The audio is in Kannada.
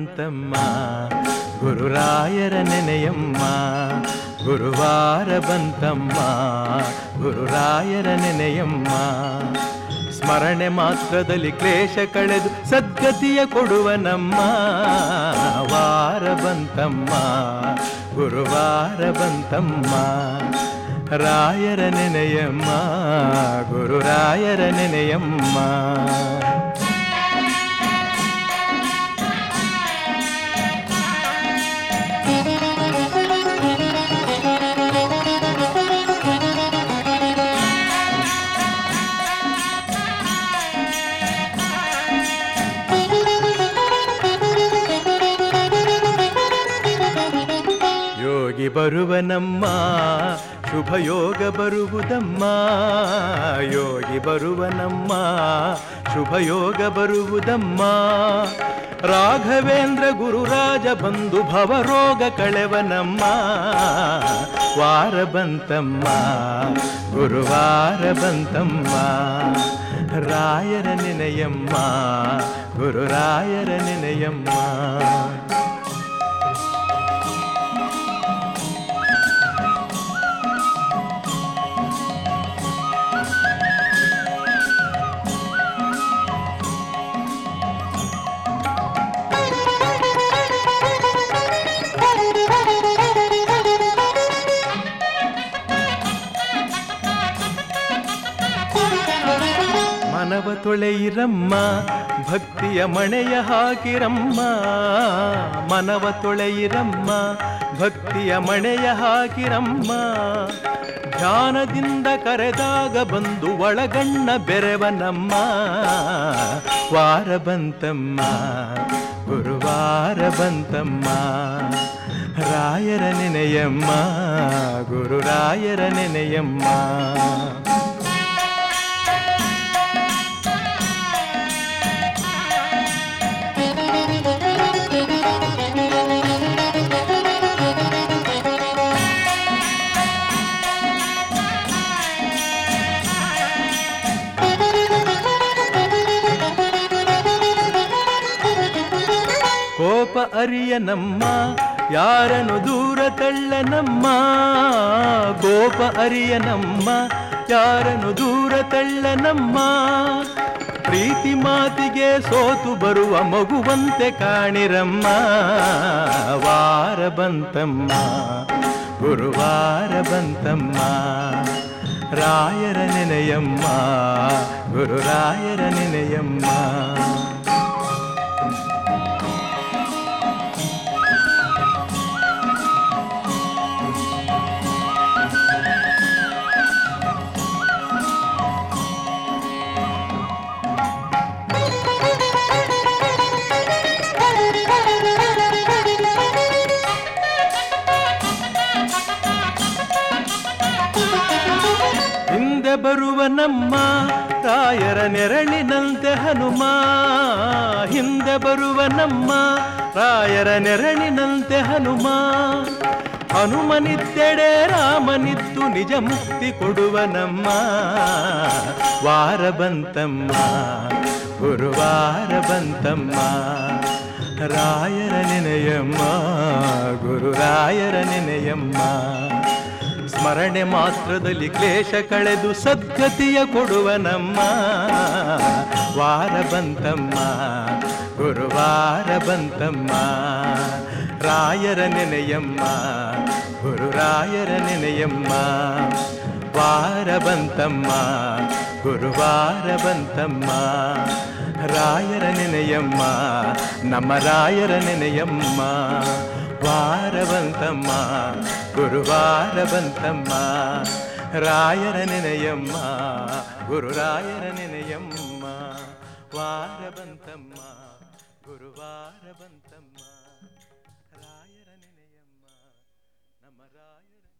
ಬಂತಮ್ಮ ಗುರುರಾಯರ ನೆನೆಯಮ್ಮ ಗುರುವಾರ ಬಂತಮ್ಮ ಗುರುರಾಯರ ನೆನೆಯಮ್ಮ ಸ್ಮರಣೆ ಮಾತ್ರದಲ್ಲಿ ಕ್ಲೇಶ ಕಳೆದು ಸದ್ಗತಿಯ ಕೊಡುವ ನಮ್ಮ ವಾರ ಬಂತಮ್ಮ ಗುರುವಾರ ಬಂತಮ್ಮ ರಾಯರ ನೆನೆಯಮ್ಮ ಗುರುರಾಯರ ನೆನೆಯಮ್ಮ ಯೋಗಿ ಬರುವನಮ್ಮ ಶುಭ ಯೋಗ ಬರುವುದಮ್ಮ ಯೋಗಿ ಬರುವನಮ್ಮ ಶುಭ ಯೋಗ ಬರುವುದಮ್ಮ ರಾಘವೇಂದ್ರ ಗುರುರಾಜ ಬಂಧು ಭವರೋಗ ಕಳೆವನಮ್ಮ ವಾರ ಬಂತಮ್ಮ ಗುರುವಾರ ಬಂತಮ್ಮ ರಾಯರ ನೆನೆಯಮ್ಮ ಗುರುರಾಯರ ನೆನೆಯಮ್ಮ ಮನವ ತೊಳೆಯಿರಮ್ಮ ಭಕ್ತಿಯ ಮಣೆಯ ಹಾಕಿರಮ್ಮ ಮನವ ತೊಳೆಯಿರಮ್ಮ ಭಕ್ತಿಯ ಮಣೆಯ ಹಾಕಿರಮ್ಮ ಧ್ಯಾನದಿಂದ ಕರೆದಾಗ ಬಂದು ಒಳಗಣ್ಣ ಬೆರೆವನಮ್ಮ ವಾರ ಬಂತಮ್ಮ ಗುರುವಾರ ಬಂತಮ್ಮ ರಾಯರ ನೆನೆಯಮ್ಮ ಗುರುರಾಯರ ನೆನೆಯಮ್ಮ ಕೋಪ ಅರಿಯ ನಮ್ಮ ಯಾರನು ದೂರ ತಳ್ಳ ನಮ್ಮ ಕೋಪ ಅರಿಯ ನಮ್ಮ ಯಾರನು ದೂರ ತಳ್ಳ ನಮ್ಮ ಪ್ರೀತಿ ಮಾತಿಗೆ ಸೋತು ಬರುವ ಮಗುವಂತೆ ಕಾಣಿರಮ್ಮ ವಾರ ಬಂತಮ್ಮ ಗುರುವಾರ ಬಂತಮ್ಮ ರಾಯರ ನೆನೆಯಮ್ಮ ಗುರುರಾಯರ ನೆನೆಯಮ್ಮ ಹಿಂದೆ ಬರುವ ನಮ್ಮ ರಾಯರ ನೆರಳಿನಂತೆ ಹನುಮ ಹಿಂದೆ ಬರುವ ನಮ್ಮ ರಾಯರ ನೆರಳಿನಂತೆ ಹನುಮ ಹನುಮನಿದ್ದೆಡೆ ರಾಮನಿದ್ದು ನಿಜ ಮುಕ್ತಿ ಕೊಡುವ ನಮ್ಮ ವಾರ ಬಂತಮ್ಮ ಗುರುವಾರ ಬಂತಮ್ಮ ರಾಯರ ನೆನೆಯಮ್ಮ ಗುರುರಾಯರ ನೆನೆಯಮ್ಮ ಸ್ಮರಣೆ ಮಾತ್ರದಲ್ಲಿ ಕ್ಲೇಶ ಕಳೆದು ಸದ್ಗತಿಯ ಕೊಡುವ ನಮ್ಮ ವಾರ ಬಂತಮ್ಮ ಗುರುವಾರ ಬಂತಮ್ಮ ರಾಯರ ನೆನೆಯಮ್ಮ ಗುರುರಾಯರ ನೆನೆಯಮ್ಮ ವಾರ ಬಂತಮ್ಮ ಗುರುವಾರ ಬಂತಮ್ಮ ರಾಯರ ನೆನೆಯಮ್ಮ ನಮ್ಮ ರಾಯರ ನೆನೆಯಮ್ಮ ವಾರ ಬಂತಮ್ಮ ಗುರುವಾರ ಬಂತಮ್ಮ ರಾಯರ ನೆನೆಯಮ್ಮ ಗುರುರಾಯರ ನೆನೆಯಮ್ಮ ವಾರ ಬಂತಮ್ಮ ಗುರುವಾರ ಬಂತಮ್ಮ ರಾಯರ ನೆನೆಯಮ್ಮ ನಮ್ಮ ರಾಯರ